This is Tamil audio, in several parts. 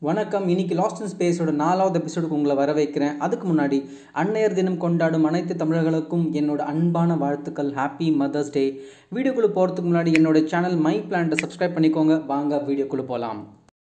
வணக்கம் இன்னைக்கு லாஸ்ட் இன் ஸ்பேஸோட நாலாவது எபிசோடுக்கு உங்களை வர வைக்கிறேன் அதுக்கு முன்னாடி அன்னையர் தினம் கொண்டாடும் அனைத்து தமிழர்களுக்கும் என்னோட அன்பான வாழ்த்துக்கள் ஹாப்பி மதர்ஸ் டே வீடியோக்குள்ளே போகிறதுக்கு முன்னாடி என்னோட சேனல் மை பிளான்ட்டை சப்ஸ்கிரைப் பண்ணிக்கோங்க வாங்க வீடியோக்குள்ளே போகலாம்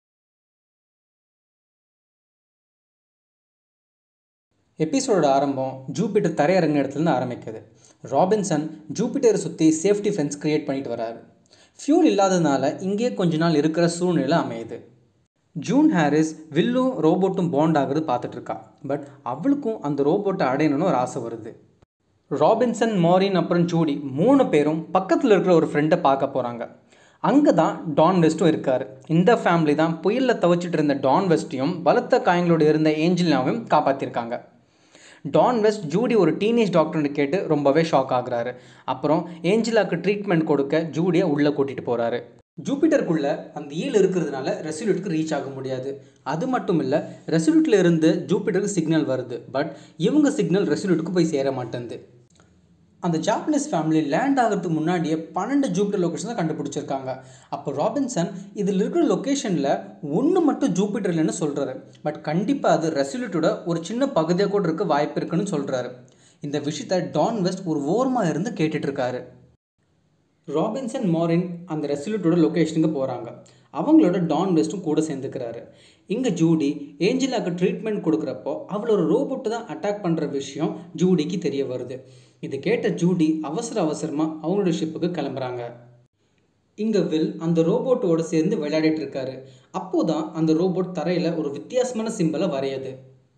எபிசோடோட ஆரம்பம் ஜூபிட்டர் தரையிறங்க இடத்துலேருந்து ஆரம்பிக்குது ராபின்சன் ஜூபிட்டரை சுற்றி சேஃப்டி ஃபென்ஸ் கிரியேட் பண்ணிட்டு வராரு ஃபியூல் இல்லாததுனால இங்கேயே கொஞ்ச நாள் இருக்கிற சூழ்நிலை அமையுது ஜூன் ஹாரிஸ் வில்லும் ரோபோட்டும் பாண்ட் ஆகுறது பார்த்துட்டு இருக்கா பட் அவளுக்கும் அந்த ரோபோட்டை அடையணும்னு ஒரு ஆசை வருது ராபின்சன் மாரின் அப்புறம் ஜூடி மூணு பேரும் பக்கத்தில் இருக்கிற ஒரு ஃப்ரெண்டை பார்க்க போகிறாங்க அங்கே தான் டான் வெஸ்ட்டும் இருக்கார் இந்த ஃபேமிலி தான் புயலில் துவச்சிட்டு இருந்த டான் வெஸ்ட்டையும் பலத்த காயங்களோடு இருந்த ஏஞ்சலினாவையும் காப்பாற்றிருக்காங்க டான் வெஸ்ட் ஜூடி ஒரு டீனேஜ் டாக்டர்னு கேட்டு ரொம்பவே ஷாக் ஆகுறாரு அப்புறம் ஏஞ்சலாக்கு ட்ரீட்மெண்ட் கொடுக்க ஜூடியை உள்ளே கூட்டிகிட்டு போகிறாரு ஜூபிட்டருக்குள்ள அந்த ஈல் இருக்கிறதுனால ரெசல்யூட்டுக்கு ரீச் ஆக முடியாது அது மட்டும் இல்லை ரெசல்யூட்டில் இருந்து ஜூபிட்டருக்கு சிக்னல் வருது பட் இவங்க சிக்னல் ரெசல்யூட்டுக்கு போய் சேர மாட்டேங்குது அந்த ஜாப்பனீஸ் ஃபேமிலி லேண்ட் ஆகிறதுக்கு முன்னாடியே பன்னெண்டு ஜூபிட்டர் லொக்கேஷன் தான் கண்டுபிடிச்சிருக்காங்க அப்போ ராபின்சன் இதில் இருக்கிற லொக்கேஷனில் ஒன்று மட்டும் ஜூபிட்டர் இல்லைன்னு சொல்கிறாரு பட் கண்டிப்பாக அது ரெசல்யூட்டோட ஒரு சின்ன பகுதியாக கூட இருக்க வாய்ப்பு இருக்குன்னு சொல்கிறாரு இந்த விஷயத்த டான் வெஸ்ட் ஒரு ஓரமாக இருந்து கேட்டுட்ருக்காரு ராபின்சன் மாரின் அந்த ரெசல்யூட்டோட லொக்கேஷனுக்கு போகிறாங்க அவங்களோட டான் வெஸ்ட்டும் கூட சேர்ந்துக்கிறாரு இங்கே ஜூடி ஏஞ்சலாக்கு ட்ரீட்மெண்ட் கொடுக்குறப்போ அவளோட ரோபோட்டு தான் அட்டாக் பண்ணுற விஷயம் ஜூடிக்கு தெரிய வருது இது கேட்ட ஜூடி அவசர அவசரமாக அவங்களோட ஷிப்புக்கு கிளம்புறாங்க இங்கே வில் அந்த ரோபோட்டோட சேர்ந்து விளையாடிட்டு இருக்காரு அப்போதான் அந்த ரோபோட் தரையில் ஒரு வித்தியாசமான சிம்பலை வரையுது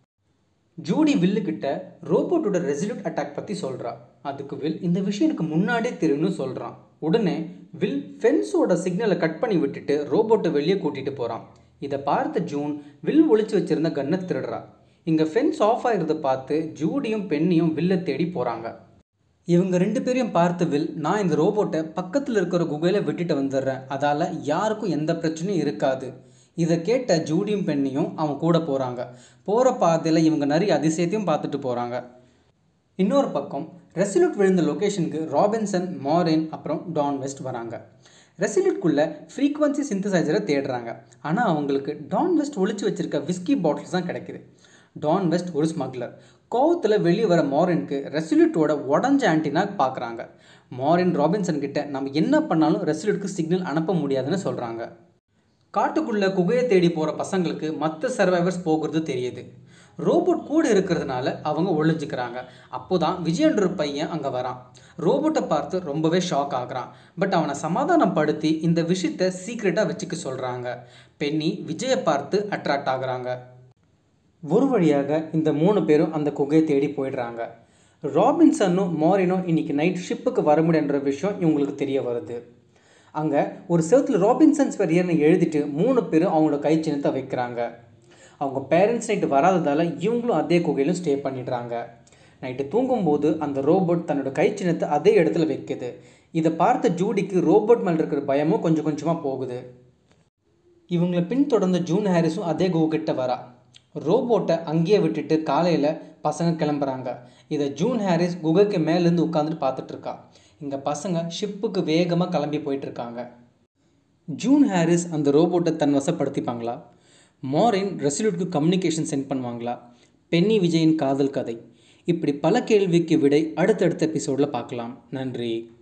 ஜூடி வில்லுக்கிட்ட ரோபோட்டோட ரெசல்யூட் அட்டாக் பற்றி சொல்கிறா அதுக்கு வில் இந்த விஷயம் எனக்கு முன்னாடியே தெரியும்னு சொல்கிறான் உடனே வில் ஃபென்ஸோட சிக்னலை கட் பண்ணி விட்டுட்டு ரோபோட்டை வெளியே கூட்டிகிட்டு போகிறான் இதை பார்த்த ஜூன் வில் ஒளிச்சு வச்சிருந்த கன்னை திருடுறா இங்கே ஃபென்ஸ் ஆஃப் ஆகிறத பார்த்து ஜூடியும் பெண்ணியும் வில்லை தேடி போகிறாங்க இவங்க ரெண்டு பேரையும் பார்த்து வில் நான் இந்த ரோபோட்டை பக்கத்தில் இருக்கிற குகையில் விட்டுட்டு வந்துடுறேன் அதால் யாருக்கும் எந்த பிரச்சனையும் இருக்காது இதை கேட்ட ஜூடியும் பெண்ணியும் அவன் கூட போகிறாங்க போகிற பாதையில் இவங்க நிறைய அதிசயத்தையும் பார்த்துட்டு போகிறாங்க இன்னொரு பக்கம் ரெசிலூட் விழுந்த லொக்கேஷனுக்கு ராபின்சன் மாரின் அப்புறம் டான் வெஸ்ட் வராங்க ரெசிலூட்குள்ளே ஃப்ரீக்வன்சி சிந்தசைசரை தேடுறாங்க ஆனால் அவங்களுக்கு டான் வெஸ்ட் ஒழிச்சு வச்சிருக்க விஸ்கி பாட்டில்ஸ் தான் கிடைக்குது டான் வெஸ்ட் ஒரு ஸ்மக்லர் கோவத்தில் வெளியே வர மாரினுக்கு ரெசல்யூட்டோட உடஞ்ச ஆன்டினா பார்க்குறாங்க மாரின் ராபின்சன் கிட்ட நம்ம என்ன பண்ணாலும் ரெசல்யூட்க்கு சிக்னல் அனுப்ப முடியாதுன்னு சொல்கிறாங்க காட்டுக்குள்ளே குகையை தேடி போகிற பசங்களுக்கு மற்ற சர்வைவர்ஸ் போகிறது தெரியுது ரோபோட் கூட இருக்கிறதுனால அவங்க ஒழிஞ்சுக்கிறாங்க அப்போ தான் விஜயன்ற பையன் அங்கே வரான் ரோபோட்டை பார்த்து ரொம்பவே ஷாக் ஆகுறான் பட் அவனை சமாதானம் படுத்தி இந்த விஷயத்தை சீக்ரெட்டாக வச்சுக்க சொல்கிறாங்க பெண்ணி விஜயை பார்த்து அட்ராக்ட் ஆகுறாங்க ஒரு வழியாக இந்த மூணு பேரும் அந்த குகையை தேடி போயிடுறாங்க ராபின்சனும் மாரினும் இன்னைக்கு நைட் ஷிப்புக்கு வர முடியுன்ற விஷயம் இவங்களுக்கு தெரிய வருது அங்கே ஒரு செவத்தில் ராபின்சன்ஸ் வெரியர்னு எழுதிட்டு மூணு பேரும் அவங்களோட கை சின்னத்தை வைக்கிறாங்க அவங்க பேரண்ட்ஸ் நைட்டு வராததால் இவங்களும் அதே குகையிலும் ஸ்டே பண்ணிடுறாங்க நைட்டு தூங்கும்போது அந்த ரோபோட் தன்னோட கை சின்னத்தை அதே இடத்துல வைக்குது இதை பார்த்த ஜூடிக்கு ரோபோட் மேலே இருக்கிற பயமும் கொஞ்சம் கொஞ்சமாக போகுது இவங்களை பின்தொடர்ந்த ஜூன் ஹாரிஸும் அதே குகிட்ட வரா ரோபோட்டை அங்கேயே விட்டுட்டு காலையில் பசங்க கிளம்புறாங்க இதை ஜூன் ஹாரிஸ் குகைக்கு மேலேருந்து உட்காந்துட்டு பார்த்துட்டு இருக்கா இங்கே பசங்க ஷிப்புக்கு வேகமாக கிளம்பி போயிட்டுருக்காங்க ஜூன் ஹாரிஸ் அந்த ரோபோட்டை தன் வசப்படுத்திப்பாங்களா மாரின் ரெசல்யூட்க்கு கம்யூனிகேஷன் சென்ட் பண்ணுவாங்களா பென்னி விஜயின் காதல் கதை இப்படி பல கேள்விக்கு விடை அடுத்தடுத்த எபிசோடில் பார்க்கலாம் நன்றி